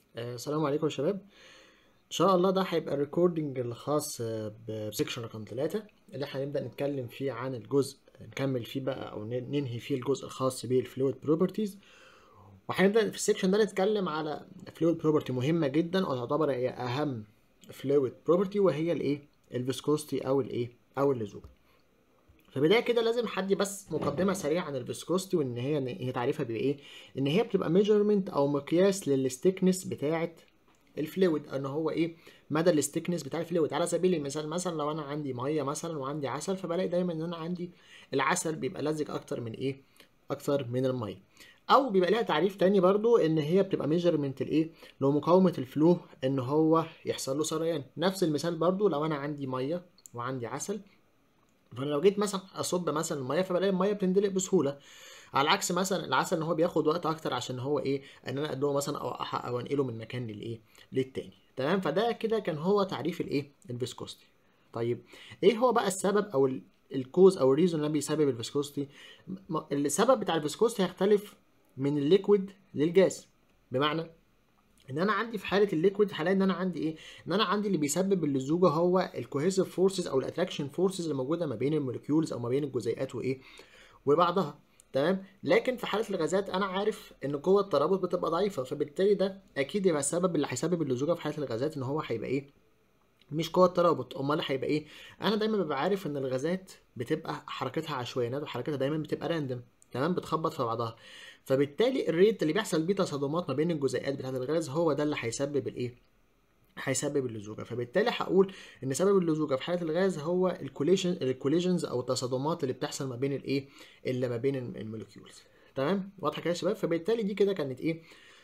آه، السلام عليكم يا شباب ان شاء الله ده هيبقى الريكوردنج الخاص آه، بسكشن رقم ثلاثة اللي احنا هنبدأ نتكلم فيه عن الجزء نكمل فيه بقى او ن- ننهي فيه الجزء الخاص بالفلويد بروبرتيز وهنبدأ في السكشن ده نتكلم على فلويد بروبرتي مهمة جدا وتعتبر هي اهم فلويد بروبرتي وهي الايه الفيسكوستي او الايه او اللزوجة في البدايه كده لازم حد بس مقدمه سريعه عن الفيسكوستي وان هي إن هي تعريفها بيبقى ايه ان هي بتبقى ميجرمنت او مقياس للستيكنس بتاعه الفلويد ان هو ايه مدى الستيكنس بتاع الفلويد على سبيل المثال مثلا لو انا عندي ميه مثلا وعندي عسل فبلاقي دايما ان انا عندي العسل بيبقى لزج اكتر من ايه اكتر من الميه او بيبقى لها تعريف تاني برضو ان هي بتبقى ميجرمنت الايه لو مقاومه الفلو ان هو يحصل له سريان نفس المثال برضو لو انا عندي ميه وعندي عسل فانا لو جيت مثلا اصب مثلا الميه فبلاقي الميه بتندلق بسهوله على العكس مثلا العسل ان هو بياخد وقت اكتر عشان هو ايه ان انا ادوه مثلا او أح- او انقله من مكان للايه للتاني تمام فده كده كان هو تعريف الايه الفيسكوستي طيب ايه هو بقى السبب او ال- الكوز او الريزون اللي بيسبب الفيسكوستي م- السبب بتاع الفيسكوستي هيختلف من الليكويد للجاز بمعنى ان انا عندي في حاله الليكويد هلاقي ان انا عندي ايه ان انا عندي اللي بيسبب اللزوجه هو الكوهيسيف فورسز او الاتراكشن فورسز اللي موجوده ما بين الموليكيولز او ما بين الجزيئات وايه وبعضها تمام لكن في حاله الغازات انا عارف ان قوه الترابط بتبقى ضعيفه فبالتالي ده اكيد يبقى السبب اللي هيسبب اللزوجه في حاله الغازات ان هو هيبقى ايه مش قوه ترابط امال هيبقى ايه انا دايما ببقى عارف ان الغازات بتبقى حركتها عشوائيه وحركتها دايما بتبقى راندم تمام بتخبط في بعضها فبالتالي الريت اللي بيحصل بيه تصادمات ما بين الجزيئات بتاعه الغاز هو ده اللي هيسبب الايه هيسبب اللزوجه فبالتالي هقول ان سبب اللزوجه في حاله الغاز هو الكوليشن الكوليجنز او التصادمات اللي بتحصل ما بين الايه اللي ما بين الموليكيولز تمام واضحه كده يا شباب فبالتالي دي كده كانت ايه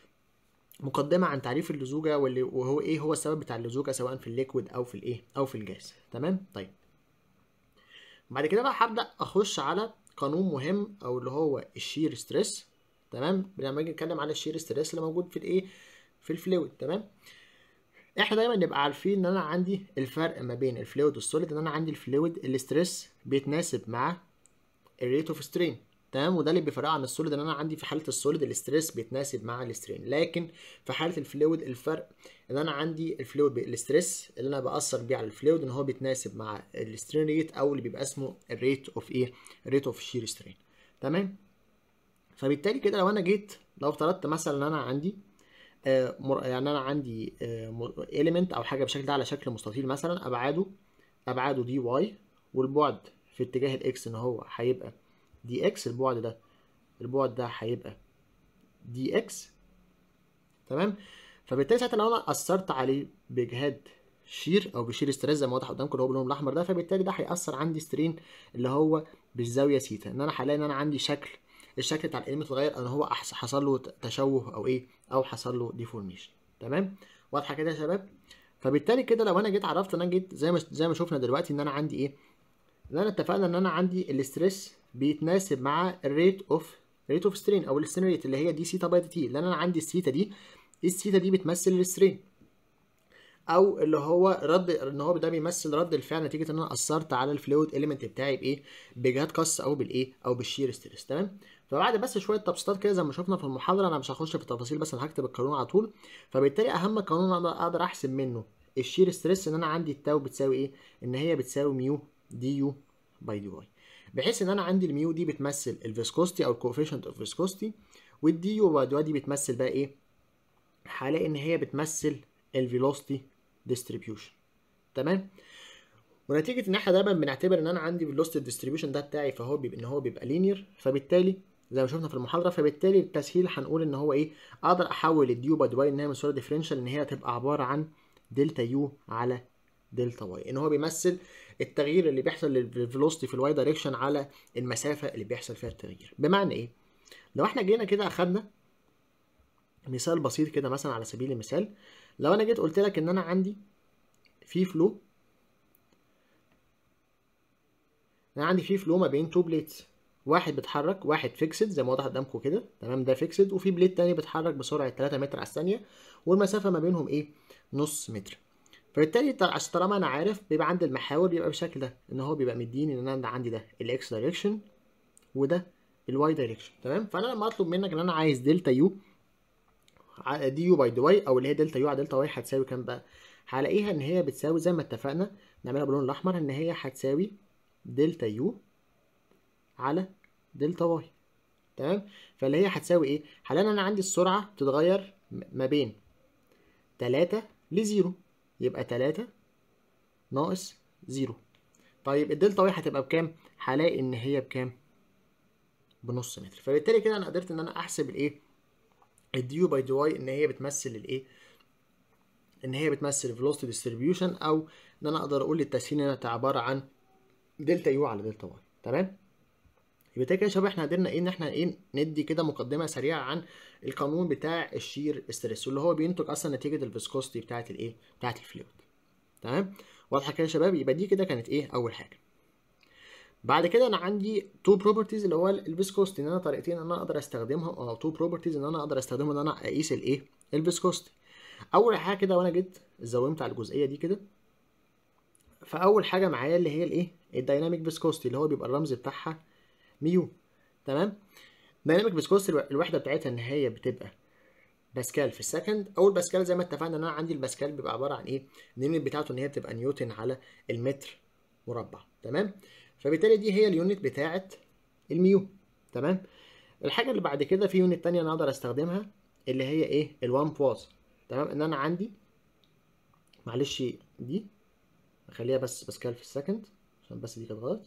مقدمه عن تعريف اللزوجه واللي وهو ايه هو السبب بتاع اللزوجه سواء في الليكويد او في الايه او في الجاز تمام طيب بعد كده بقى هبدا اخش على قانون مهم او اللي هو الشير ستريس تمام لما اجي اتكلم على الشير ستريس اللي موجود في الايه في الفلويد تمام احنا دايما نبقى عارفين ان انا عندي الفرق ما بين الفلويد والسوليد ان انا عندي الفلويد الاستريس بيتناسب مع الريت اوف سترين تمام وده اللي بيفرقه عن السوليد ان انا عندي في حاله السوليد الاستريس بيتناسب مع السترين لكن في حاله الفلويد الفرق ان انا عندي الفلويد الاستريس اللي انا باثر بيه على الفلويد ان هو بيتناسب مع السترين ريت او اللي بيبقى اسمه الريت اوف ايه الريت اوف شير سترين تمام فبالتالي كده لو انا جيت لو افترضت مثلا ان انا عندي آه، مر- يعني انا عندي اليمنت او حاجه بشكل ده على شكل مستطيل مثلا ابعاده ابعاده دي واي والبعد في اتجاه الاكس ان هو هيبقى دي اكس البعد ده البعد ده هيبقى دي اكس تمام فبالتالي ساعتها لو انا اثرت عليه بجهاد شير او بشير ستريس زي ما واضح قدامكم اللي هو باللون الاحمر ده فبالتالي ده هيأثر عندي سترين اللي هو بالزاويه سيتا ان انا هلاقي ان انا عندي شكل الشكل بتاع الاليمنت اتغير ان هو أحس- حصل له تشوه او ايه او حصل له ديفورميشن تمام واضحه كده يا شباب فبالتالي كده لو انا جيت عرفت ان انا جيت زي ما زي ما شفنا دلوقتي ان انا عندي ايه ان انا اتفقنا ان انا عندي الاستريس بيتناسب مع الريت اوف ريت اوف سترين او السترين ريت اللي هي دي سيتا باي دي تي لان انا عندي السيتا دي السيتا دي بتمثل السترين او اللي هو رد ان هو ده بيمثل رد الفعل نتيجه ان انا اثرت على الفلويد اليمنت بتاعي بايه بجهاد قص او بالايه او بالشير ستريس تمام فبعد بس شويه تبسيطات كده زي ما شفنا في المحاضره انا مش هخش في التفاصيل بس انا هكتب القانون على طول فبالتالي اهم قانون انا اقدر احسب منه الشير ستريس ان انا عندي التاو بتساوي ايه ان هي بتساوي ميو دي يو باي دي واي بحيث ان انا عندي الميو دي بتمثل الفيسكوستي او الكوفيشنت اوف فيسكوستي والدي يو باي دي واي دي بتمثل بقى ايه هلاقي ان هي بتمثل الفيلوسيتي ديستريبيوشن تمام ونتيجه ان احنا دايما بنعتبر ان انا عندي فيلوسيتي ديستريبيوشن ده بتاعي فهو بيبقى ان هو بيبقى لينير فبالتالي زي ما شفنا في المحاضره فبالتالي التسهيل هنقول ان هو ايه اقدر احول الديو باي واي ان هي من صوره ديفرنشال ان هي هتبقى عباره عن دلتا يو على دلتا واي ان هو بيمثل التغيير اللي بيحصل للفيلوسيتي في الواي دايركشن على المسافه اللي بيحصل فيها التغيير بمعنى ايه لو احنا جينا كده اخدنا مثال بسيط كده مثلا على سبيل المثال لو انا جيت قلت لك ان انا عندي في فلو انا عندي في فلو ما بين تو بليتس واحد بيتحرك واحد فيكسد زي ما واضح قدامكم كده تمام ده فيكسد وفي بليت تاني بيتحرك بسرعه 3 متر على الثانيه والمسافه ما بينهم ايه نص متر فبالتالي طل- عشان طالما انا عارف بيبقى عندي المحاور بيبقى بالشكل ده ان هو بيبقى مديني ان انا عندي ده الاكس دايركشن وده الواي دايركشن تمام فانا لما اطلب منك ان انا عايز دلتا يو دي يو باي دي واي او اللي هي دلتا يو على دلتا واي هتساوي كام بقى هلاقيها ان هي بتساوي زي ما اتفقنا نعملها باللون الاحمر ان هي هتساوي دلتا يو على دلتا واي تمام فاللي هي هتساوي ايه حاليا انا عندي السرعه بتتغير ما بين 3 لزيرو يبقى 3 ناقص زيرو طيب الدلتا واي هتبقى بكام هلاقي ان هي بكام بنص متر فبالتالي كده انا قدرت ان انا احسب الايه الديو باي دي واي ان هي بتمثل الايه ان هي بتمثل velocity distribution او ان انا اقدر اقول للتسخين انها عباره عن دلتا يو على دلتا واي تمام يبقى كده يا شباب احنا قدرنا ايه ان احنا ايه ندي كده مقدمه سريعه عن القانون بتاع الشير ستريس واللي هو بينتج اصلا نتيجه الفيسكوستي بتاعه الايه بتاعه الفلويد تمام واضحه كده يا شباب يبقى دي كده كانت ايه اول حاجه بعد كده انا عندي تو بروبرتيز اللي هو الفيسكوستي ان انا طريقتين ان انا اقدر استخدمها او تو بروبرتيز ان انا اقدر استخدمهم ان انا اقيس الايه الفيسكوستي اول حاجه كده وانا جيت زومت على الجزئيه دي كده فاول حاجه معايا اللي هي الايه الدايناميك فيسكوستي اللي هو بيبقى الرمز بتاعها ميو تمام دايناميك فيسكوستي الوحده بتاعتها ان هي بتبقى باسكال في السكند اول باسكال زي ما اتفقنا ان انا عندي الباسكال بيبقى عباره عن ايه اليونت بتاعته ان هي بتبقى نيوتن على المتر مربع تمام فبالتالي دي هي اليونت بتاعه الميو تمام الحاجه اللي بعد كده في يونت تانية انا اقدر استخدمها اللي هي ايه ال1 بواز تمام ان انا عندي معلش دي اخليها بس باسكال في السكند عشان بس دي كانت غلط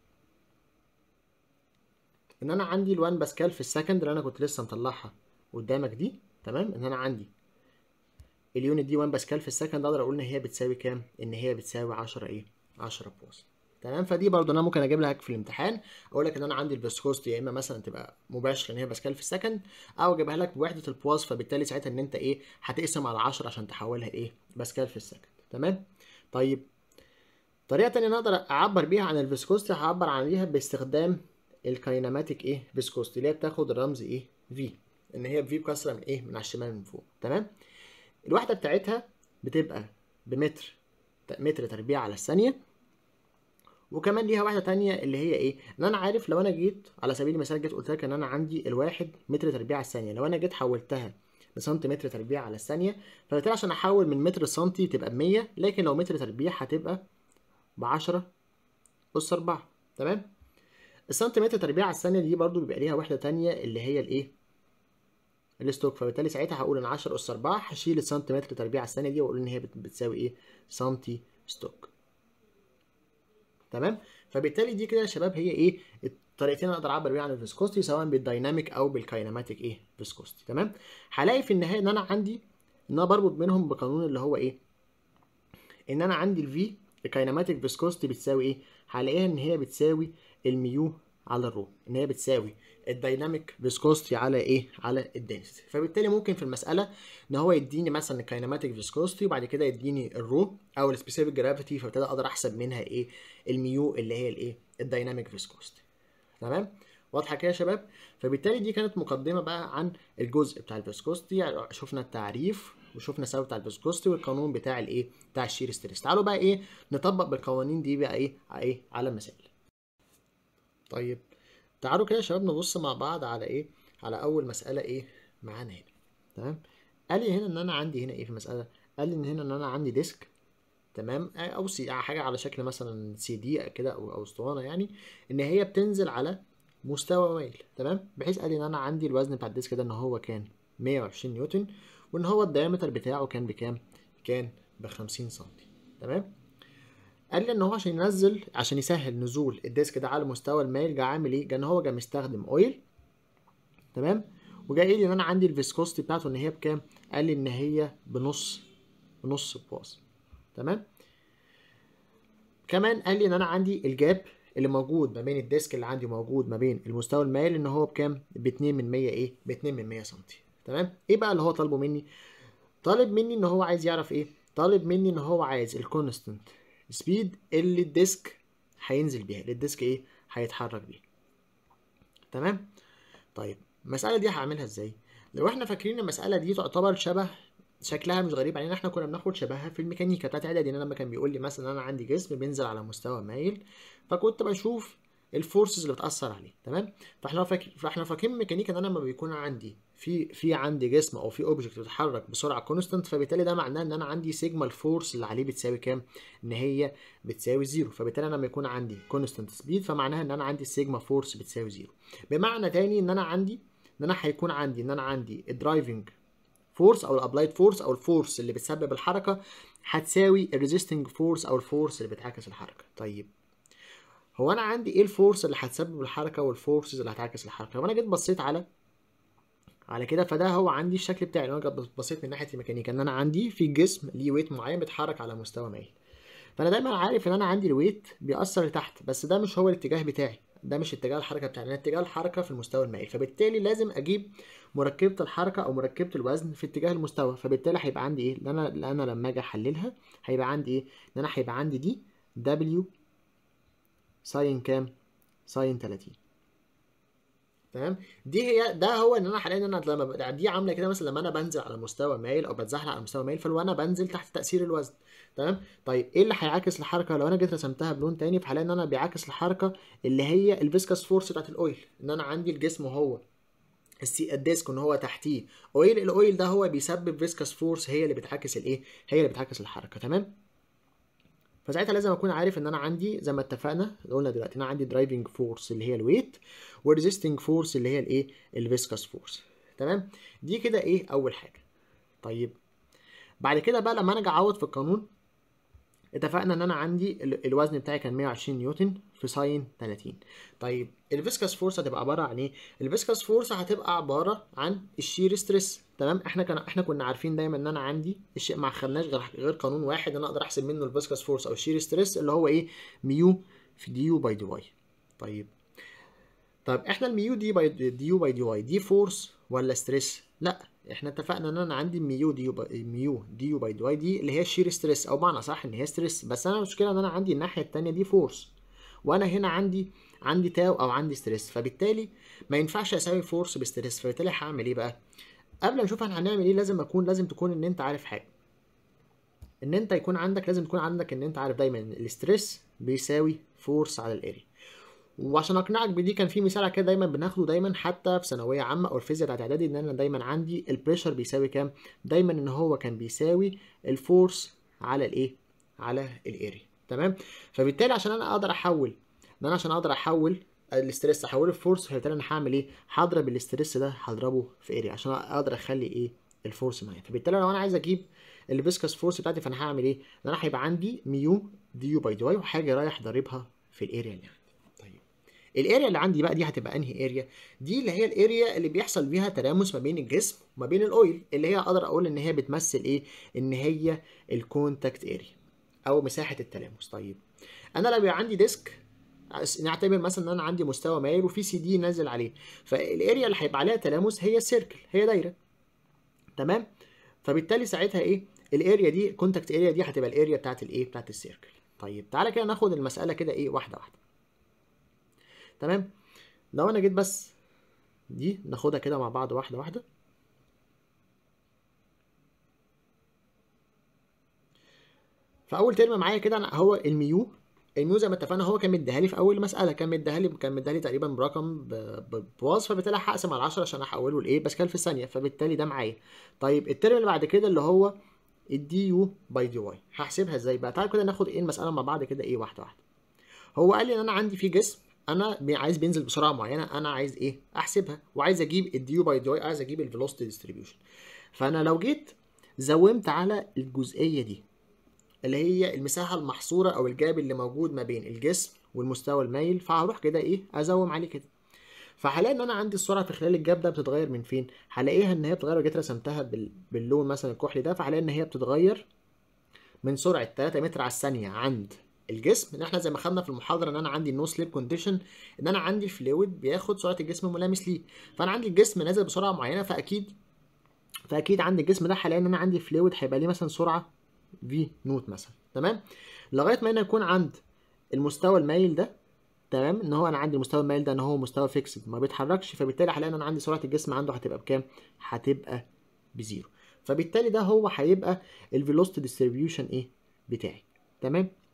ان انا عندي ال1 باسكال في السكند اللي انا كنت لسه مطلعها قدامك دي تمام ان انا عندي اليونت دي 1 باسكال في السكند اقدر اقول ان هي بتساوي كام ان هي بتساوي 10 ايه 10 بواز تمام فدي برضو انا ممكن اجيب لك في الامتحان اقول لك ان انا عندي الفيسكوستي يا اما مثلا تبقى مباشره ان هي باسكال في السكند او اجيبها لك بوحده البواز فبالتالي ساعتها ان انت ايه هتقسم على 10 عشان تحولها ايه باسكال في السكند تمام طيب طريقه تانية انا اقدر اعبر بيها عن الفيسكوستي هعبر عنها باستخدام الكايناماتيك ايه فيسكوستي اللي هي بتاخد الرمز ايه في ان هي في بكسره من ايه من على الشمال من فوق تمام الوحده بتاعتها بتبقى بمتر متر تربيع على الثانيه وكمان ليها واحده تانية اللي هي ايه ان انا عارف لو انا جيت على سبيل المثال جيت قلت لك ان انا عندي الواحد متر تربيع على الثانيه لو انا جيت حولتها لسنتيمتر تربيع على الثانيه فبالتالي عشان احول من متر لسنتي تبقى ب 100 لكن لو متر تربيع هتبقى ب 10 اس 4 تمام السنتيمتر تربيع على الثانيه دي برضو بيبقى ليها واحده تانية اللي هي الايه الستوك فبالتالي ساعتها هقول ان 10 اس 4 هشيل السنتيمتر تربيع على الثانيه دي واقول ان هي بتساوي ايه سنتي ستوك تمام فبالتالي دي كده يا شباب هي ايه الطريقتين اقدر اعبر بيها عن الفيسكوستي سواء بالدايناميك او بالكايناماتيك ايه فيسكوستي تمام هلاقي في النهايه ان انا عندي ان انا بربط بينهم بقانون اللي هو ايه ان انا عندي الفي الكايناماتيك فيسكوستي بتساوي ايه هلاقيها ان هي بتساوي الميو على الرو ان هي بتساوي الدايناميك فيسكوستي على ايه على الدنسيتي فبالتالي ممكن في المساله ان هو يديني مثلا الكايناماتيك فيسكوستي وبعد كده يديني الرو او السبيسيفيك جرافيتي فابتدي اقدر احسب منها ايه الميو اللي هي الايه الدايناميك فيسكوستي تمام واضحه كده يا شباب فبالتالي دي كانت مقدمه بقى عن الجزء بتاع الفيسكوستي يعني شفنا التعريف وشفنا السبب بتاع الفيسكوستي والقانون بتاع الايه بتاع الشير ستريس تعالوا بقى ايه نطبق بالقوانين دي بقى ايه على ايه على مثال طيب تعالوا كده يا شباب نبص مع بعض على ايه على اول مساله ايه معانا هنا تمام قال لي هنا ان انا عندي هنا ايه في المساله قال لي ان هنا ان انا عندي ديسك تمام او سي حاجه على شكل مثلا سي دي كده او او اسطوانه يعني ان هي بتنزل على مستوى مايل تمام بحيث قال لي ان انا عندي الوزن بتاع الديسك ده ان هو كان 120 نيوتن وان هو الدايمتر بتاعه كان بكام كان ب 50 سم تمام قال لي ان هو عشان ينزل عشان يسهل نزول الديسك ده على مستوى المايل جه عامل ايه؟ جه ان هو جه مستخدم اويل تمام وجاي قايل لي ان انا عندي الفيسكوستي بتاعته ان هي بكام؟ قال لي ان هي بنص بنص بواز تمام كمان قال لي ان انا عندي الجاب اللي موجود ما بين الديسك اللي عندي موجود ما بين المستوى المايل ان هو بكام؟ ب 2 من 100 ايه؟ ب 2 من 100 سم تمام؟ ايه بقى اللي هو طالبه مني؟ طالب مني ان هو عايز يعرف ايه؟ طالب مني ان هو عايز الكونستنت سبيد اللي الديسك هينزل بيها اللي الديسك ايه هيتحرك بيها تمام طيب المساله دي هعملها ازاي لو احنا فاكرين المساله دي تعتبر شبه شكلها مش غريب علينا احنا كنا بناخد شبهها في الميكانيكا بتاعت اعدادي ان لما كان بيقول لي مثلا انا عندي جسم بينزل على مستوى مايل فكنت بشوف الفورسز اللي بتاثر عليه تمام فاحنا فاكر فاحنا فاكرين ميكانيكا ان انا لما بيكون عندي في في عندي جسم او في اوبجكت بيتحرك بسرعه كونستانت فبالتالي ده معناه ان انا عندي سيجما الفورس اللي عليه بتساوي كام ان هي بتساوي زيرو فبالتالي انا لما يكون عندي كونستانت سبيد فمعناها ان انا عندي السيجما فورس بتساوي زيرو بمعنى تاني ان انا عندي ان انا هيكون عندي ان انا عندي الدرايفنج فورس او الابلايد فورس او الفورس اللي بتسبب الحركه هتساوي الريزيستنج فورس او الفورس اللي بتعكس الحركه طيب هو انا عندي ايه الفورس اللي هتسبب الحركه والفورسز اللي هتعكس الحركه لو انا جيت بصيت على على كده فده هو عندي الشكل بتاعي لو انا جيت بصيت من ناحيه الميكانيكا ان انا عندي في جسم ليه ويت معين بيتحرك على مستوى مايل فانا دايما عارف ان انا عندي الويت بيأثر لتحت بس ده مش هو الاتجاه بتاعي ده مش اتجاه الحركه بتاعي انا اتجاه الحركه في المستوى المائل فبالتالي لازم اجيب مركبه الحركه او مركبه الوزن في اتجاه المستوى فبالتالي هيبقى عندي ايه لان انا لان انا لما اجي احللها هيبقى عندي ايه ان انا هيبقى عندي دي دبليو ساين كام ساين 30 تمام دي هي ده هو ان انا حاليا انا لما دي عامله كده مثلا لما انا بنزل على مستوى مايل او بتزحلق على مستوى مايل فلو انا بنزل تحت تاثير الوزن تمام طيب ايه اللي هيعاكس الحركه لو انا جيت رسمتها بلون تاني فحاليا ان انا بيعاكس الحركه اللي هي الفيسكاس فورس بتاعت الاويل ان انا عندي الجسم هو السي الديسك ان هو تحتيه اويل الاويل ده هو بيسبب فيسكاس فورس هي اللي بتعاكس الايه هي اللي بتعاكس الحركه تمام فساعتها لازم اكون عارف ان انا عندي زي ما اتفقنا قلنا دلوقتي انا عندي درايفنج فورس اللي هي الويت وريزيستنج فورس اللي هي الايه الفيسكاس فورس تمام دي كده ايه اول حاجه طيب بعد كده بقى لما انا اجي اعوض في القانون اتفقنا ان انا عندي الوزن بتاعي كان 120 نيوتن في ساين 30 طيب الفيسكاس فورس هتبقى عباره عن ايه الفيسكاس فورس هتبقى عباره عن الشير ستريس تمام احنا كان احنا كنا عارفين دايما ان انا عندي الشيء ما خدناش غير غير قانون واحد انا اقدر احسب منه الفيسكاس فورس او الشير ستريس اللي هو ايه ميو في دي يو باي دي واي طيب طيب احنا الميو دي باي دي يو باي دي واي دي فورس ولا ستريس لا احنا اتفقنا ان انا عندي ميو دي يو باي ميو دي يو باي دي واي دي اللي هي الشير ستريس او معنى صح ان هي ستريس بس انا المشكله ان انا عندي الناحيه الثانيه دي فورس وانا هنا عندي عندي تاو او عندي ستريس فبالتالي ما ينفعش اساوي فورس بستريس فبالتالي هعمل ايه بقى قبل ما نشوف احنا هنعمل ايه لازم اكون لازم تكون ان انت عارف حاجه ان انت يكون عندك لازم تكون عندك ان انت عارف دايما ان الاستريس بيساوي فورس على الاريا وعشان اقنعك بدي كان في مثال كده دايما بناخده دايما حتى في ثانويه عامه او الفيزياء بتاعت اعدادي ان انا دايما عندي البريشر بيساوي كام دايما ان هو كان بيساوي الفورس على الايه على الاريا تمام فبالتالي عشان انا اقدر احول ان انا عشان اقدر احول الاستريس احوله لفورس فبالتالي انا هعمل ايه هضرب الاستريس ده هضربه في اريا عشان اقدر اخلي ايه الفورس معايا فبالتالي لو انا عايز اجيب الفيسكاس فورس بتاعتي فانا هعمل ايه ان انا هيبقى عندي ميو دي يو باي دي واي وحاجه رايح ضاربها في الاريا اللي عندي طيب الاريا اللي عندي بقى دي هتبقى انهي اريا دي اللي هي الاريا اللي بيحصل بيها تلامس ما بين الجسم وما بين الاويل اللي هي اقدر اقول ان هي بتمثل ايه ان هي الكونتاكت اريا او مساحه التلامس طيب انا لو بيبقى عندي ديسك نعتبر مثلا ان انا عندي مستوى مايل وفي سي دي نازل عليه فالاريا اللي هيبقى عليها تلامس هي سيركل هي دايره تمام فبالتالي ساعتها ايه الاريا دي كونتاكت اريا دي هتبقى الاريا بتاعت الايه بتاعت السيركل طيب تعالى كده ناخد المساله كده ايه واحده واحده تمام لو انا جيت بس دي ناخدها كده مع بعض واحده واحده فاول ترم معايا كده أنا هو الميو الميو زي ما اتفقنا هو كان مديها لي في اول مساله كان مديها لي كان مديها لي تقريبا برقم بواز فبالتالي هقسم على 10 عشان احوله لايه باسكال في الثانيه فبالتالي ده معايا طيب الترم اللي بعد كده اللي هو الدي يو باي دي واي هحسبها ازاي بقى تعالى كده ناخد ايه المساله مع بعض كده ايه واحده واحده هو قال لي ان انا عندي في جسم انا عايز بينزل بسرعه معينه انا عايز ايه احسبها وعايز اجيب الدي يو باي دي واي عايز اجيب الفيلوسيتي ديستريبيوشن فانا لو جيت زومت على الجزئيه دي اللي هي المساحة المحصورة أو الجاب اللي موجود ما بين الجسم والمستوى المايل فهروح كده إيه أزوم عليه كده فهلاقي إن أنا عندي السرعة في خلال الجاب ده بتتغير من فين؟ هلاقيها إن هي بتتغير جيت رسمتها بال... باللون مثلا الكحلي ده فهلاقي إن هي بتتغير من سرعة 3 متر على الثانية عند الجسم ان احنا زي ما خدنا في المحاضره ان انا عندي النو سليب كونديشن ان انا عندي الفلويد بياخد سرعه الجسم ملامس ليه فانا عندي الجسم نازل بسرعه معينه فاكيد فاكيد عند الجسم ده هلاقي ان انا عندي الفلويد هيبقى ليه مثلا سرعه في نوت مثلا تمام لغايه ما انا يكون عند المستوى المايل ده تمام ان هو انا عندي المستوى المايل ده ان هو مستوى فيكسد ما بيتحركش فبالتالي هلاقي ان انا عندي سرعه الجسم عنده هتبقى بكام هتبقى بزيرو فبالتالي ده هو هيبقى الفيلوسيتي ديستريبيوشن ايه بتاعي تمام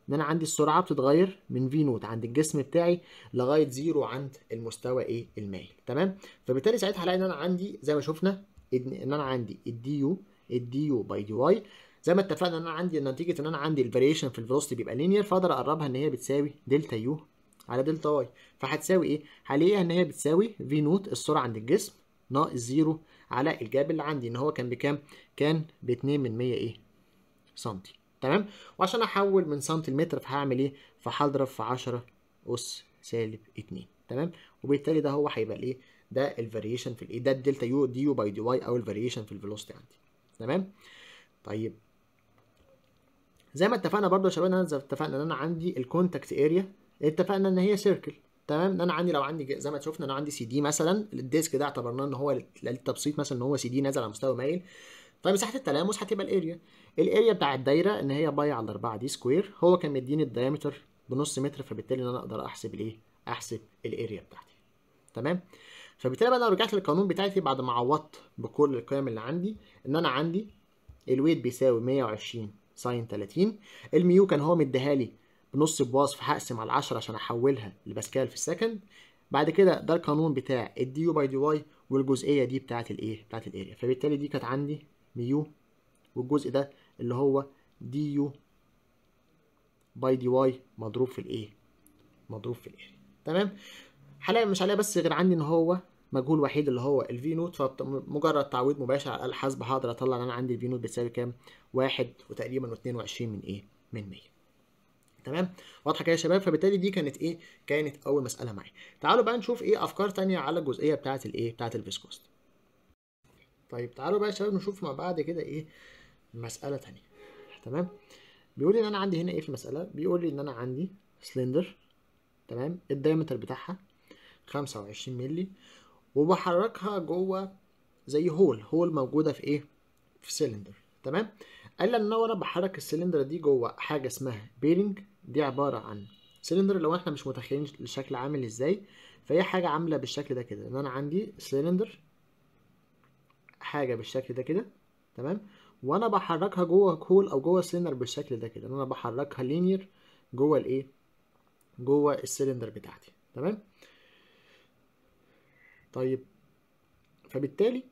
ان انا عندي السرعه بتتغير من في نوت عند الجسم بتاعي لغايه زيرو عند المستوى ايه المائل تمام فبالتالي ساعتها هلاقي ان انا عندي زي ما شفنا ان إن انا عندي الدي يو الدي يو باي دي واي زي ما اتفقنا ان انا عندي نتيجه ان انا عندي الفاريشن في الفيلوسيتي بيبقى لينير فاقدر اقربها ان هي بتساوي دلتا يو على دلتا واي فهتساوي ايه هلاقيها ان هي بتساوي في نوت السرعه عند الجسم ناقص زيرو على الجاب اللي عندي ان هو كان بكام كان ب 2 من 100 ايه سنتي تمام وعشان احول من سنتي لمتر فهعمل ايه فهضرب في 10 اس سالب 2 تمام وبالتالي ده هو هيبقى الايه ده الفاريشن في الايه ده الدلتا يو دي يو باي دي واي او الفاريشن في الفيلوسيتي عندي تمام طيب زي ما اتفقنا برضو يا شباب ان انا زي ما اتفقنا ان انا عندي الكونتاكت اريا اتفقنا ان هي سيركل تمام ان انا عندي لو عندي زي ما شفنا انا عندي سي دي مثلا الديسك ده اعتبرناه ان هو للتبسيط مثلا ان هو سي دي نازل على مستوى مايل فمساحه التلامس هتبقى الاريا الاريا بتاع الدايره ان هي باي على 4 دي سكوير هو كان مديني الدايمتر بنص متر فبالتالي ان انا اقدر احسب الايه احسب الاريا بتاعتي تمام فبالتالي بقى لو رجعت للقانون بتاعتي بعد ما عوضت بكل القيم اللي عندي ان انا عندي الويت بيساوي 120 ساين 30 الميو كان هو مديها لي بنص بواص فهقسم على 10 عشان احولها لباسكال في السكند بعد كده ده القانون بتاع الدي يو باي دي واي والجزئيه دي بتاعت الايه بتاعت الاريا فبالتالي دي كانت عندي ميو والجزء ده اللي هو دي يو باي دي واي مضروب في الايه مضروب في الاريا تمام هلاقي مش هلاقي بس غير عندي ان هو مجهول وحيد اللي هو الفي نوت فمجرد تعويض مباشر على الاله الحاسبه هقدر اطلع ان انا عندي الفي نوت بتساوي كام؟ واحد وتقريبا 22 من ايه؟ من 100 تمام واضحه كده يا شباب فبالتالي دي كانت ايه كانت اول مساله معايا تعالوا بقى نشوف ايه افكار تانية على الجزئيه بتاعه الايه بتاعه الفيسكوست طيب تعالوا بقى يا شباب نشوف مع بعض كده ايه مساله تانية تمام بيقول لي ان انا عندي هنا ايه في المساله بيقول لي ان انا عندي سلندر تمام الدايمتر بتاعها 25 مللي وبحركها جوه زي هول هول موجوده في ايه في سلندر تمام قال لي ان انا بحرك السلندر دي جوه حاجه اسمها بيرنج دي عباره عن سلندر لو احنا مش متخيلين الشكل عامل ازاي فهي حاجه عامله بالشكل ده كده ان انا عندي سلندر حاجه بالشكل ده كده تمام وانا بحركها جوه هول او جوه سلندر بالشكل ده كده ان انا بحركها لينير جوه الايه جوه السلندر بتاعتي تمام طيب فبالتالي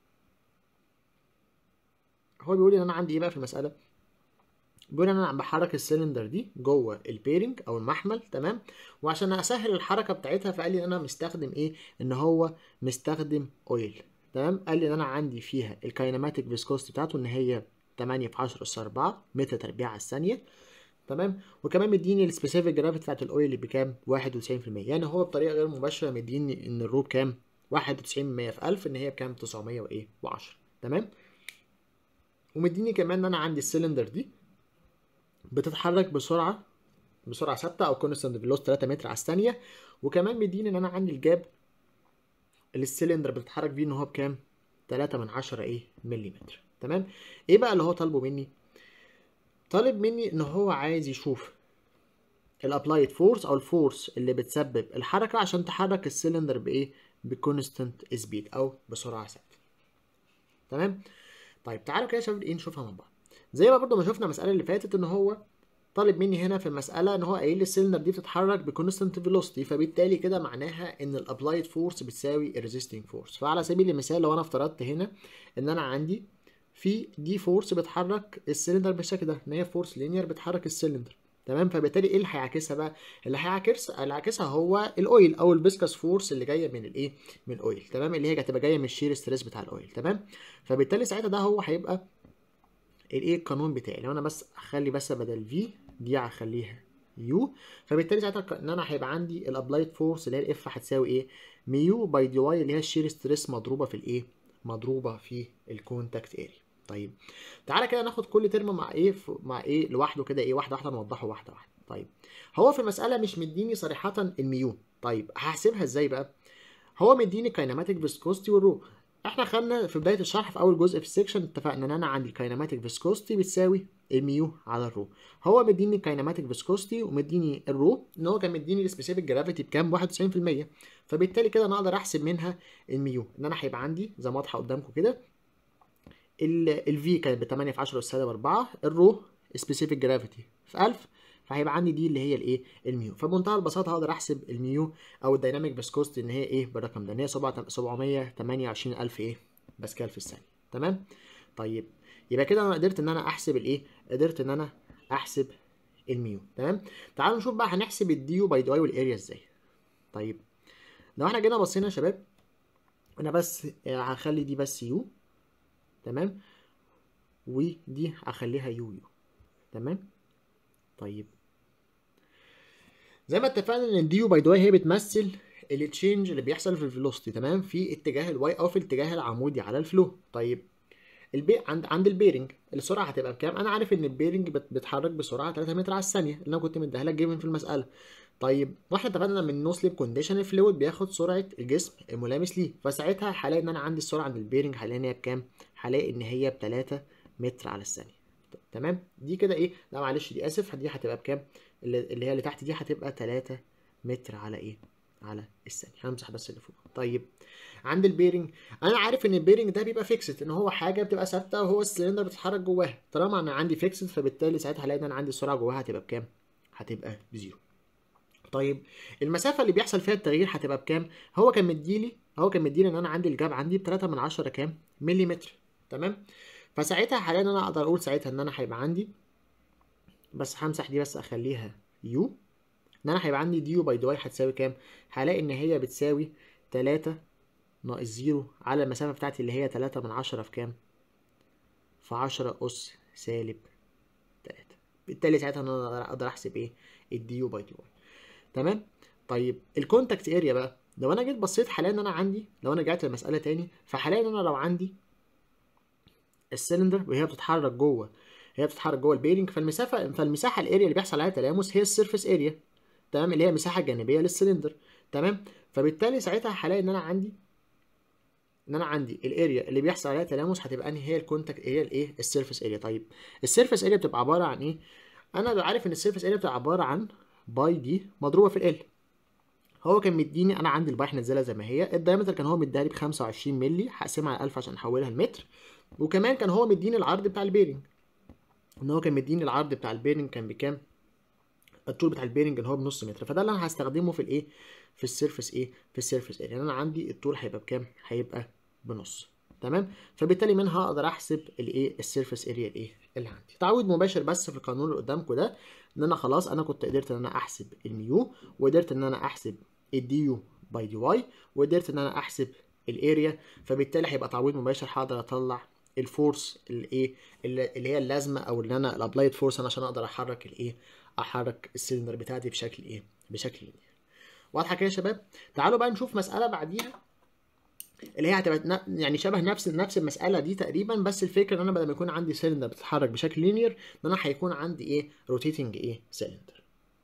هو بيقول ان انا عندي ايه بقى في المساله بيقول ان انا بحرك السلندر دي جوه البيرنج او المحمل تمام وعشان اسهل الحركه بتاعتها فقال لي ان انا مستخدم ايه ان هو مستخدم اويل تمام قال لي ان انا عندي فيها الكاينماتيك فيسكوستي بتاعته ان هي 8 في 10 اس 4 متر تربيع على الثانيه تمام وكمان مديني السبيسيفيك جرافيتي بتاعت الاويل بكام 91% يعني هو بطريقه غير مباشره مديني ان الرو بكام 91 في 1000 ان هي بكام 900 وايه و10 تمام ومديني كمان ان انا عندي السلندر دي بتتحرك بسرعه بسرعه ثابته او كونستانت فيلوس 3 متر على الثانيه وكمان مديني ان انا عندي الجاب اللي السلندر بتتحرك بيه ان هو بكام 3 من 10 ايه مليمتر تمام ايه بقى اللي هو طالبه مني طالب مني ان هو عايز يشوف الابلايد فورس او الفورس اللي بتسبب الحركه عشان تحرك السلندر بايه بكونستنت سبيد او بسرعه ثابته تمام طيب تعالوا كده يا شباب ايه نشوفها مع بعض زي ما برضو ما شفنا المساله اللي فاتت ان هو طالب مني هنا في المساله ان هو قايل لي السلندر دي بتتحرك بكونستنت فيلوسيتي فبالتالي كده معناها ان الابلايد فورس بتساوي الريزيستنج فورس فعلى سبيل المثال لو انا افترضت هنا ان انا عندي في دي فورس بتحرك السلندر بالشكل ده ان هي فورس لينير بتحرك السلندر تمام فبالتالي ايه اللي هيعكسها بقى اللي هيعكسها اللي هيعكسها هو الاويل او الفيسكس فورس اللي جايه من الايه من الاويل تمام اللي هي هتبقى جايه من الشير ستريس بتاع الاويل تمام فبالتالي ساعتها ده هو هيبقى الايه القانون بتاعي لو انا بس اخلي بس بدل في دي هخليها يو فبالتالي ساعتها ان انا هيبقى عندي الابلايد فورس اللي هي الاف هتساوي ايه ميو باي دي واي اللي هي الشير ستريس مضروبه في الايه مضروبه في الكونتاكت اريا طيب تعالى كده ناخد كل ترم مع ايه مع ايه لوحده كده ايه واحده واحده نوضحه واحده واحده طيب هو في المساله مش مديني صريحه الميو طيب هحسبها ازاي بقى هو مديني كاينماتيك فيسكوستي والرو احنا خدنا في بدايه الشرح في اول جزء في السكشن اتفقنا ان انا عندي الكاينماتيك فيسكوستي بتساوي الميو على الرو هو مديني الكاينماتيك فيسكوستي ومديني الرو ان هو كان مديني السبيسيفيك جرافيتي بكام 91% فبالتالي كده انا اقدر احسب منها الميو ان انا هيبقى عندي زي ما واضحه قدامكم كده الفي كانت ب 8 في 10 والسالب 4 الرو سبيسيفيك جرافيتي في 1000 فهيبقى عندي دي اللي هي الايه الميو فبمنتهى البساطه هقدر احسب الميو او الدايناميك فيسكوستي ان هي ايه بالرقم ده ان هي 728000 ايه باسكال في الثانيه تمام طيب يبقى كده انا قدرت ان انا احسب الايه قدرت ان انا احسب الميو تمام تعالوا نشوف بقى هنحسب الديو باي دي واي والاريا ازاي طيب لو احنا جينا بصينا يا شباب انا بس هخلي دي بس يو تمام ودي هخليها يو يو تمام طيب زي ما اتفقنا ان الديو باي واي هي بتمثل التشينج اللي بيحصل في الفيلوسيتي تمام في اتجاه الواي او في الاتجاه العمودي على الفلو طيب البي عند عند البيرنج السرعه هتبقى بكام انا عارف ان البيرنج بت- بيتحرك بسرعه 3 متر على الثانيه اللي انا كنت مديها لك جيفن في المساله طيب واحنا اتفقنا من نو سليب كونديشن الفلويد بياخد سرعه الجسم الملامس ليه فساعتها هلاقي ان انا عندي السرعه عند البيرنج هلاقي ان هي بكام هلاقي ان هي ب 3 متر على الثانيه تمام دي كده ايه لا معلش دي اسف دي هتبقى بكام اللي اللي هي اللي تحت دي هتبقى 3 متر على ايه على الثانيه همسح بس اللي فوق طيب عند البيرنج انا عارف ان البيرنج ده بيبقى فيكسد ان هو حاجه بتبقى ثابته وهو السلندر بيتحرك جواها طالما انا عندي فيكسد فبالتالي ساعتها هلاقي ان انا عندي السرعه جواها هتبقى بكام هتبقى بزيرو طيب المسافه اللي بيحصل فيها التغيير هتبقى بكام هو كان مديلي هو كان مديلي ان انا عندي الجاب عندي ب 3 من 10 كام مليمتر تمام فساعتها هلاقي ان انا اقدر اقول ساعتها ان انا هيبقى عندي بس همسح دي بس اخليها يو ان انا هيبقى عندي ديو باي دي واي هتساوي كام هلاقي ان هي بتساوي 3 ناقص زيرو على المسافة بتاعتي اللي هي تلاتة من عشرة في كام؟ في عشرة أس سالب تلاتة بالتالي ساعتها أنا أقدر أحسب إيه؟ الديو باي دي واي تمام؟ طيب الكونتاكت اريا بقى لو أنا جيت بصيت هلاقي إن أنا عندي لو أنا رجعت للمسألة تاني فهلاقي إن أنا لو عندي السلندر وهي بتتحرك جوه هي بتتحرك جوه البيرنج فالمسافة فالمساحة الاريا اللي بيحصل عليها تلامس هي السيرفيس اريا تمام اللي هي المساحة الجانبية للسلندر تمام فبالتالي ساعتها هلاقي إن أنا عندي ان انا عندي الاريا اللي بيحصل عليها تلامس هتبقى انهي هي الكونتاكت اريا الايه السيرفيس اريا طيب السيرفيس اريا بتبقى عباره عن ايه انا ببقى عارف ان السيرفيس اريا بتبقى عباره عن باي دي مضروبه في ال هو كان مديني انا عندي الباي نزلها زي ما هي الدايمتر كان هو مديها لي ب 25 مللي هقسمها على 1000 عشان احولها لمتر وكمان كان هو مديني العرض بتاع البيرنج ان هو كان مديني العرض بتاع البيرنج كان بكام الطول بتاع البيرنج اللي هو بنص متر فده اللي انا هستخدمه في الايه في السيرفيس ايه في السيرفيس اريا يعني انا عندي الطول هيبقى بكام هيبقى بنص تمام فبالتالي منها اقدر احسب الايه السيرفيس اريا الايه اللي عندي تعويض مباشر بس في القانون اللي قدامكم ده ان انا خلاص انا كنت قدرت ان انا احسب الميو وقدرت ان انا احسب الديو باي دي واي وقدرت ان انا احسب الاريا فبالتالي هيبقى تعويض مباشر هقدر اطلع الفورس الايه اللي هي اللازمه او اللي انا الابلايد فورس انا عشان اقدر احرك الايه احرك السلندر بتاعتي بشكل ايه بشكل لينير واضحه كده يا شباب تعالوا بقى نشوف مساله بعديها اللي هي هتبقى ن- يعني شبه نفس نفس المساله دي تقريبا بس الفكره ان انا بدل ما يكون عندي سلندر بتتحرك بشكل لينير ان انا هيكون عندي ايه روتيتنج ايه سلندر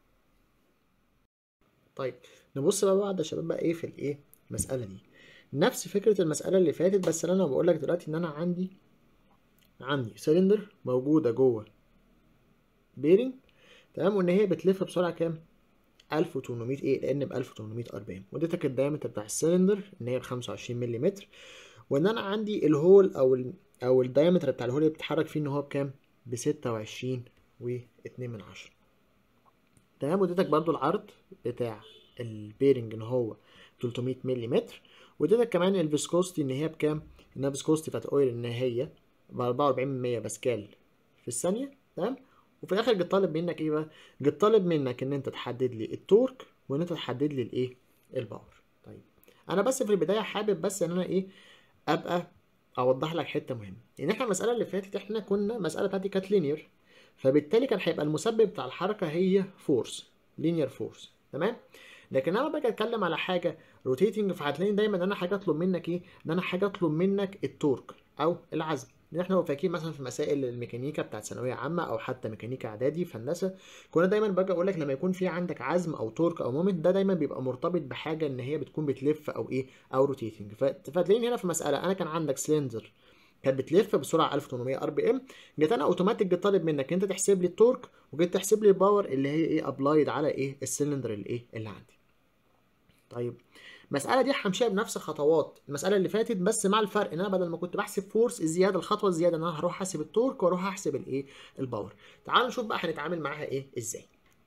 طيب نبص بقى بعد يا شباب بقى ايه في الايه المساله دي نفس فكره المساله اللي فاتت بس اللي انا بقول لك دلوقتي ان انا عندي عندي سلندر موجوده جوه بيرنج تمام وان هي بتلف بسرعه كام 1800 ايه لان ب 1800 ار بي ام واديتك الدايمتر بتاع السلندر ان هي ب 25 ملم وان انا عندي الهول او ال او الدايمتر بتاع الهول اللي بتتحرك فيه ان هو بكام ب 26 و2 من عشرة تمام واديتك برضو العرض بتاع البيرنج ان هو 300 ملم واديتك كمان الفيسكوستي ان هي بكام ان الفيسكوستي بتاعت الاويل ان هي ب 44% باسكال في الثانيه تمام وفي الاخر جيت طالب منك ايه بقى جيت طالب منك ان انت تحدد لي التورك وان انت تحدد لي الايه الباور طيب انا بس في البدايه حابب بس ان انا ايه ابقى اوضح لك حته مهمه ان احنا المساله اللي فاتت احنا كنا المساله بتاعتي كانت لينير فبالتالي كان هيبقى المسبب بتاع الحركه هي فورس لينير فورس تمام لكن انا باجي اتكلم على حاجه روتيتنج فهتلاقيني دايما ان انا حاجه اطلب منك ايه ان انا حاجه اطلب منك التورك او العزم ان احنا لو فاكرين مثلا في مسائل الميكانيكا بتاعت ثانويه عامه او حتى ميكانيكا اعدادي في هندسه كنا دايما باجي اقول لك لما يكون في عندك عزم او تورك او مومنت ده دايما بيبقى مرتبط بحاجه ان هي بتكون بتلف او ايه او روتيتنج فتلاقيني هنا في مساله انا كان عندك سلندر كانت بتلف بسرعه 1800 ار بي ام جيت انا اوتوماتيك جيت طالب منك انت تحسب لي التورك وجيت تحسب لي الباور اللي هي ايه ابلايد على ايه السلندر اللي ايه اللي عندي طيب المساله دي همشيها بنفس خطوات المساله اللي فاتت بس مع الفرق ان انا بدل ما كنت بحسب فورس الزياده الخطوه الزياده ان انا هروح احسب التورك واروح احسب الايه الباور تعالوا نشوف بقى هنتعامل معاها ايه ازاي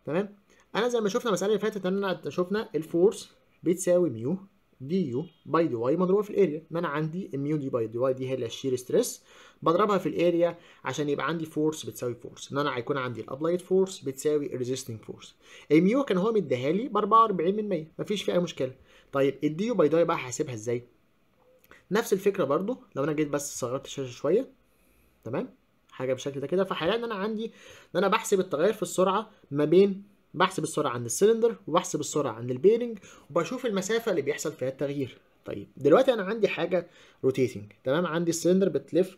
تمام انا زي ما شفنا المساله اللي فاتت ان انا شفنا الفورس بتساوي ميو دي يو باي دي واي مضروبه في الاريا ان انا عندي الميو دي باي دي واي دي هي اللي الشير ستريس بضربها في الاريا عشان يبقى عندي فورس بتساوي فورس ان انا هيكون عندي الابلايد فورس بتساوي الريزيستنج فورس الميو كان هو مديها لي ب 44 من 100 مفيش فيها اي مشكله طيب الدي يو باي دي واي بقى هحسبها ازاي نفس الفكره برضو لو انا جيت بس صغرت الشاشه شويه تمام حاجه بالشكل ده كده فهلاقي ان انا عندي ان انا بحسب التغير في السرعه ما بين بحسب السرعه عند السلندر وبحسب السرعه عند البيرنج وبشوف المسافه اللي بيحصل فيها التغيير طيب دلوقتي انا عندي حاجه روتيتنج تمام عندي السلندر بتلف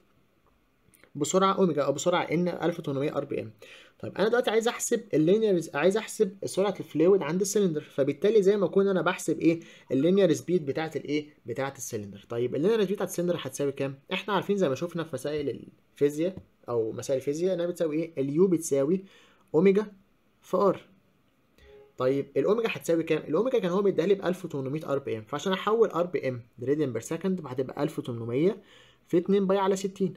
بسرعه اوميجا او بسرعه ان 1800 ار بي ام طيب انا دلوقتي عايز احسب اللينير عايز احسب سرعه الفلويد عند السلندر فبالتالي زي ما اكون انا بحسب ايه اللينير سبيد بتاعه الايه بتاعه السلندر طيب اللينير سبيد بتاعه السلندر هتساوي كام احنا عارفين زي ما شفنا في مسائل الفيزياء او مسائل الفيزياء انها بتساوي ايه اليو بتساوي اوميجا في ار طيب الاوميجا هتساوي كام الاوميجا كان هو مديها لي ب 1800 ار بي ام فعشان احول ار بي ام لراديان بير سكند هتبقى 1800 في 2 باي على 60